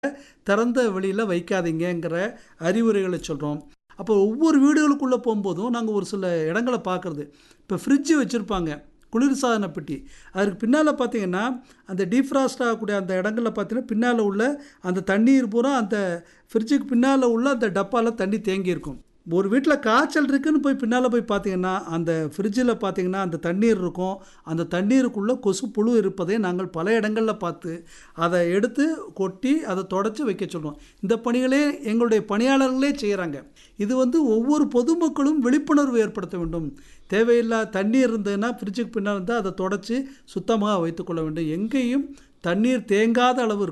திறந்த வெளியில் வைக்காதீங்கங்கிற அறிவுரைகளை சொல்கிறோம் அப்போ ஒவ்வொரு வீடுகளுக்குள்ளே போகும்போதும் நாங்கள் ஒரு சில இடங்களை பார்க்குறது இப்போ ஃப்ரிட்ஜு வச்சுருப்பாங்க குளிர்சாதன பெட்டி அதுக்கு பின்னால் பார்த்தீங்கன்னா அந்த டீஃப்ராஸ்ட் ஆகக்கூடிய அந்த இடங்களில் பார்த்தீங்கன்னா பின்னால் உள்ள அந்த தண்ணீர் பூரா அந்த ஃப்ரிட்ஜுக்கு பின்னால் உள்ள அந்த டப்பாவில் தண்ணி தேங்கியிருக்கும் ஒரு வீட்டில் காய்ச்சல் இருக்குன்னு போய் பின்னால் போய் பார்த்தீங்கன்னா அந்த ஃப்ரிட்ஜில் பார்த்தீங்கன்னா அந்த தண்ணீர் இருக்கும் அந்த தண்ணீருக்குள்ளே கொசு புழு இருப்பதை நாங்கள் பல இடங்களில் பார்த்து அதை எடுத்து கொட்டி அதை தொடச்சி வைக்க சொல்லுவோம் இந்த பணிகளே எங்களுடைய பணியாளர்களே செய்கிறாங்க இது வந்து ஒவ்வொரு பொதுமக்களும் விழிப்புணர்வு ஏற்படுத்த வேண்டும் தேவையில்லா தண்ணீர் இருந்ததுன்னா ஃப்ரிட்ஜுக்கு பின்னால் இருந்தால் அதை தொடச்சி சுத்தமாக வைத்துக்கொள்ள வேண்டும் எங்கேயும் தண்ணீர் தேங்காத அளவு